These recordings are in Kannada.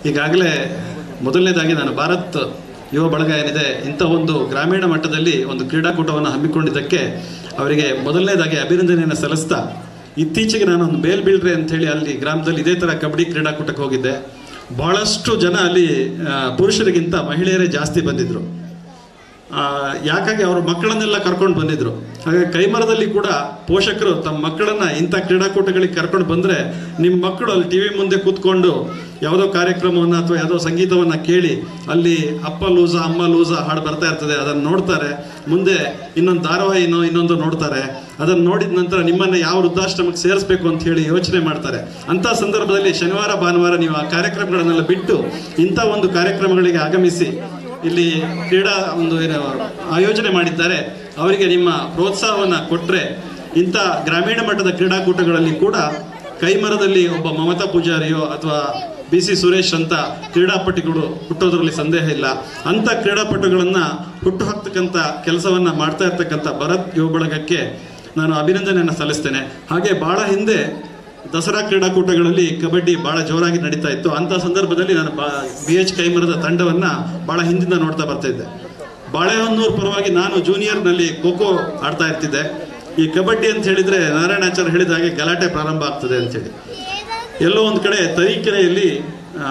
ಈಗಾಗಲೇ ಮೊದಲನೇದಾಗಿ ನಾನು ಭಾರತ್ ಯುವ ಬಳಗ ಏನಿದೆ ಇಂಥ ಒಂದು ಗ್ರಾಮೀಣ ಮಟ್ಟದಲ್ಲಿ ಒಂದು ಕ್ರೀಡಾಕೂಟವನ್ನು ಹಮ್ಮಿಕೊಂಡಿದ್ದಕ್ಕೆ ಅವರಿಗೆ ಮೊದಲನೇದಾಗಿ ಅಭಿನಂದನೆಯನ್ನು ಸಲ್ಲಿಸ್ತಾ ಇತ್ತೀಚೆಗೆ ನಾನು ಒಂದು ಬೇಲ್ ಬೀಳ್ರೆ ಅಂತ ಹೇಳಿ ಅಲ್ಲಿ ಗ್ರಾಮದಲ್ಲಿ ಇದೇ ಥರ ಕಬಡ್ಡಿ ಕ್ರೀಡಾಕೂಟಕ್ಕೆ ಹೋಗಿದ್ದೆ ಬಹಳಷ್ಟು ಜನ ಅಲ್ಲಿ ಆ, ಪುರುಷರಿಗಿಂತ ಮಹಿಳೆಯರೇ ಜಾಸ್ತಿ ಬಂದಿದ್ರು ಆ, ಯಾಕಾಗಿ ಅವ್ರ ಮಕ್ಕಳನ್ನೆಲ್ಲ ಕರ್ಕೊಂಡು ಬಂದಿದ್ರು ಹಾಗಾಗಿ ಕೈಮರದಲ್ಲಿ ಕೂಡ ಪೋಷಕರು ತಮ್ಮ ಮಕ್ಕಳನ್ನ ಇಂಥ ಕ್ರೀಡಾಕೂಟಗಳಿಗೆ ಕರ್ಕೊಂಡು ಬಂದ್ರೆ ನಿಮ್ಮ ಮಕ್ಕಳು ಅಲ್ಲಿ ಟಿವಿ ಮುಂದೆ ಕೂತ್ಕೊಂಡು ಯಾವುದೋ ಕಾರ್ಯಕ್ರಮವನ್ನ ಅಥವಾ ಯಾವುದೋ ಸಂಗೀತವನ್ನ ಕೇಳಿ ಅಲ್ಲಿ ಅಪ್ಪ ಲೂಸ ಅಮ್ಮ ಲೂಸ ಹಾಡು ಬರ್ತಾ ಇರ್ತದೆ ಅದನ್ನು ನೋಡ್ತಾರೆ ಮುಂದೆ ಇನ್ನೊಂದು ಧಾರಾವಾಹಿನೋ ಇನ್ನೊಂದು ನೋಡ್ತಾರೆ ಅದನ್ನು ನೋಡಿದ ನಂತರ ನಿಮ್ಮನ್ನ ಯಾವ ವೃದ್ಧಾಶ್ರಮಕ್ಕೆ ಸೇರಿಸ್ಬೇಕು ಅಂತ ಹೇಳಿ ಯೋಚನೆ ಮಾಡ್ತಾರೆ ಅಂತ ಸಂದರ್ಭದಲ್ಲಿ ಶನಿವಾರ ಭಾನುವಾರ ನೀವು ಆ ಕಾರ್ಯಕ್ರಮಗಳನ್ನೆಲ್ಲ ಬಿಟ್ಟು ಇಂಥ ಒಂದು ಕಾರ್ಯಕ್ರಮಗಳಿಗೆ ಆಗಮಿಸಿ ಇಲ್ಲಿ ಕ್ರೀಡಾ ಒಂದು ಏನು ಆಯೋಜನೆ ಮಾಡಿದ್ದಾರೆ ಅವರಿಗೆ ನಿಮ್ಮ ಪ್ರೋತ್ಸಾಹವನ್ನು ಕೊಟ್ಟರೆ ಇಂಥ ಗ್ರಾಮೀಣ ಮಟ್ಟದ ಕ್ರೀಡಾಕೂಟಗಳಲ್ಲಿ ಕೂಡ ಕೈಮರದಲ್ಲಿ ಒಬ್ಬ ಮಮತಾ ಪೂಜಾರಿಯೋ ಅಥವಾ ಬಿ ಸಿ ಸುರೇಶ್ ಅಂತ ಕ್ರೀಡಾಪಟುಗಳು ಹುಟ್ಟೋದ್ರಲ್ಲಿ ಸಂದೇಹ ಇಲ್ಲ ಅಂಥ ಕ್ರೀಡಾಪಟುಗಳನ್ನ ಹುಟ್ಟು ಹಾಕ್ತಕ್ಕಂಥ ಕೆಲಸವನ್ನ ಮಾಡ್ತಾ ಇರ್ತಕ್ಕಂಥ ಭರತ್ ಯುವ ಬಳಗಕ್ಕೆ ನಾನು ಅಭಿನಂದನೆಯನ್ನು ಸಲ್ಲಿಸ್ತೇನೆ ಹಾಗೆ ಬಹಳ ಹಿಂದೆ ದಸರಾ ಕ್ರೀಡಾಕೂಟಗಳಲ್ಲಿ ಕಬಡ್ಡಿ ಬಹಳ ಜೋರಾಗಿ ನಡೀತಾ ಇತ್ತು ಅಂತ ಸಂದರ್ಭದಲ್ಲಿ ನಾನು ಬಿ ಎಚ್ ಕೈಮರದ ತಂಡವನ್ನ ಬಹಳ ಹಿಂದಿಂದ ನೋಡ್ತಾ ಬರ್ತಾ ಇದ್ದೆ ಬಾಳೆಹೊನ್ನೂರು ಪರವಾಗಿ ನಾನು ಜೂನಿಯರ್ನಲ್ಲಿ ಖೋ ಖೋ ಆಡ್ತಾ ಇರ್ತಿದ್ದೆ ಈ ಕಬಡ್ಡಿ ಅಂತ ಹೇಳಿದ್ರೆ ನಾರಾಯಣಾಚಾರ್ಯ ಹೇಳಿದ ಹಾಗೆ ಗಲಾಟೆ ಪ್ರಾರಂಭ ಆಗ್ತದೆ ಅಂತೇಳಿ ಎಲ್ಲೋ ಒಂದು ಕಡೆ ತರೀಕೆರೆಯಲ್ಲಿ ಆ,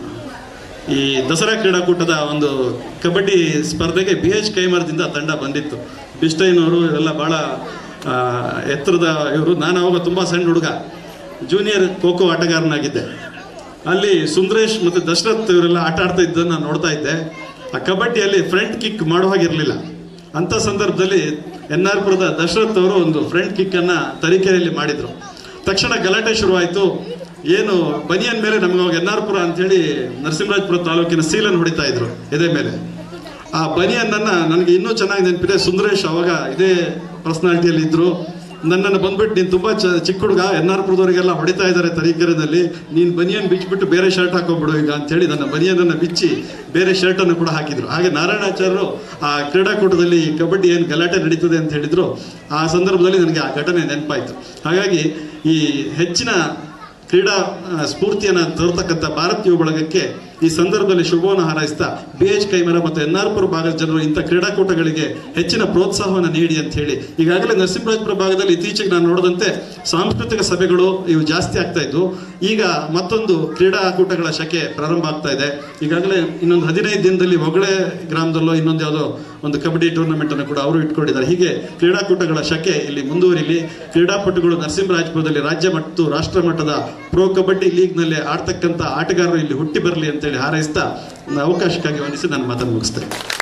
ಈ ದಸರಾ ಕ್ರೀಡಾಕೂಟದ ಒಂದು ಕಬಡ್ಡಿ ಸ್ಪರ್ಧೆಗೆ ಬಿ ಎಚ್ ಕೈಮರದಿಂದ ತಂಡ ಬಂದಿತ್ತು ಬಿಸ್ಟೈನವರು ಇವೆಲ್ಲ ಬಹಳ ಆ, ಎತ್ತರದ ಇವರು ನಾನು ಅವಾಗ ತುಂಬ ಸಣ್ಣ ಹುಡುಗ ಜೂನಿಯರ್ ಖೋ ಖೋ ಆಟಗಾರನಾಗಿದ್ದೆ ಅಲ್ಲಿ ಸುಂದರೇಶ್ ಮತ್ತು ದಶರಥ್ ಇವರೆಲ್ಲ ಆಟ ಆಡ್ತಾ ಇದ್ದನ್ನು ನಾನು ನೋಡ್ತಾ ಇದ್ದೆ ಆ ಕಬಡ್ಡಿಯಲ್ಲಿ ಫ್ರಂಟ್ ಕಿಕ್ ಮಾಡೋ ಹಾಗಿರಲಿಲ್ಲ ಅಂಥ ಸಂದರ್ಭದಲ್ಲಿ ಎನ್ ಆರ್ ಪುರದ ದಶರಥ್ ಅವರು ಒಂದು ಫ್ರಂಟ್ ಕಿಕ್ ಅನ್ನ ತರೀಕೆರೆಯಲ್ಲಿ ಮಾಡಿದ್ರು ತಕ್ಷಣ ಗಲಾಟೆ ಶುರುವಾಯಿತು ಏನು ಬನಿಯನ್ ಮೇಲೆ ನಮ್ಗೆ ಅವಾಗ ಎನ್ ಆರ್ ಪುರ ಅಂತೇಳಿ ನರಸಿಂಹರಾಜಪುರ ತಾಲೂಕಿನ ಸೀಲನ್ನು ಹೊಡಿತಾ ಇದ್ರು ಎದೆ ಮೇಲೆ ಆ ಬನಿಯನ್ನ ನನಗೆ ಇನ್ನೂ ಚೆನ್ನಾಗಿ ನೆನಪಿದೆ ಸುಂದರೇಶ್ ಅವಾಗ ಇದೇ ಪರ್ಸನಾಲಿಟಿಯಲ್ಲಿ ಇದ್ರು ನನ್ನನ್ನು ಬಂದ್ಬಿಟ್ಟು ನೀನು ತುಂಬಾ ಚ ಚಿಕ್ಕ ಹುಡುಗ ಎನ್ ಆರ್ ಪುರದವರಿಗೆಲ್ಲ ಹೊಡಿತಾ ಇದ್ದಾರೆ ತರೀಕೆರೆನಲ್ಲಿ ನೀನು ಬನಿಯನ್ ಬಿಚ್ಚಿಬಿಟ್ಟು ಬೇರೆ ಶರ್ಟ್ ಹಾಕೊಂಡ್ಬಿಡು ಈಗ ಅಂತೇಳಿ ನನ್ನ ಬನಿಯನನ್ನು ಬಿಚ್ಚಿ ಬೇರೆ ಶರ್ಟನ್ನು ಕೂಡ ಹಾಕಿದ್ರು ಹಾಗೆ ನಾರಾಯಣಾಚಾರ್ಯರು ಆ ಕ್ರೀಡಾಕೂಟದಲ್ಲಿ ಕಬಡ್ಡಿ ಏನು ಗಲಾಟೆ ನಡೀತದೆ ಅಂತ ಹೇಳಿದ್ರು ಆ ಸಂದರ್ಭದಲ್ಲಿ ನನಗೆ ಆ ಘಟನೆ ನೆನಪಾಯಿತು ಹಾಗಾಗಿ ಈ ಹೆಚ್ಚಿನ ಕ್ರೀಡಾ ಆ, ಸ್ಫೂರ್ತಿಯನ್ನು ತೋರ್ತಕ್ಕಂಥ ಭಾರತೀಯ ಬಳಗಕ್ಕೆ ಈ ಸಂದರ್ಭದಲ್ಲಿ ಶುಭವನ್ನು ಹಾರೈಸ್ತಾ ಬಿ ಎಚ್ ಕೈಮರ ಮತ್ತು ಎನ್ ಆರ್ ಪುರ ಭಾಗದ ಜನರು ಇಂಥ ಕ್ರೀಡಾಕೂಟಗಳಿಗೆ ಹೆಚ್ಚಿನ ಪ್ರೋತ್ಸಾಹವನ್ನು ನೀಡಿ ಅಂತ ಹೇಳಿ ಈಗಾಗಲೇ ನರಸಿಂಹರಾಜಪುರ ಭಾಗದಲ್ಲಿ ಇತ್ತೀಚೆಗೆ ನಾನು ನೋಡಿದಂತೆ ಸಾಂಸ್ಕೃತಿಕ ಸಭೆಗಳು ಇವು ಜಾಸ್ತಿ ಆಗ್ತಾ ಇದ್ವು ಈಗ ಮತ್ತೊಂದು ಕ್ರೀಡಾಕೂಟಗಳ ಶಕೆ ಪ್ರಾರಂಭ ಆಗ್ತಾ ಇದೆ ಈಗಾಗಲೇ ಇನ್ನೊಂದು ಹದಿನೈದು ದಿನದಲ್ಲಿ ಹೊಗಳೆ ಗ್ರಾಮದಲ್ಲೋ ಇನ್ನೊಂದು ಯಾವುದೋ ಒಂದು ಕಬಡ್ಡಿ ಟೂರ್ನಮೆಂಟ್ ಅನ್ನು ಕೂಡ ಅವರು ಇಟ್ಕೊಂಡಿದ್ದಾರೆ ಹೀಗೆ ಕ್ರೀಡಾಕೂಟಗಳ ಶಕೆ ಇಲ್ಲಿ ಮುಂದುವರಿಲಿ ಕ್ರೀಡಾಪಟುಗಳು ನರಸಿಂಹರಾಜಪುರದಲ್ಲಿ ರಾಜ್ಯ ಮತ್ತು ರಾಷ್ಟ್ರ ಮಟ್ಟದ ಪ್ರೋ ಕಬಡ್ಡಿ ಲೀಗ್ನಲ್ಲಿ ಆಡ್ತಕ್ಕಂಥ ಆಟಗಾರರು ಇಲ್ಲಿ ಹುಟ್ಟಿ ಬರಲಿ ಅಂತೇಳಿ ಹಾರೈಸ್ತಾ ಅವಕಾಶಕ್ಕಾಗಿ ವಂದಿಸಿ ನಾನು ಮಾತನ್ನು ಮುಗಿಸ್ತೇನೆ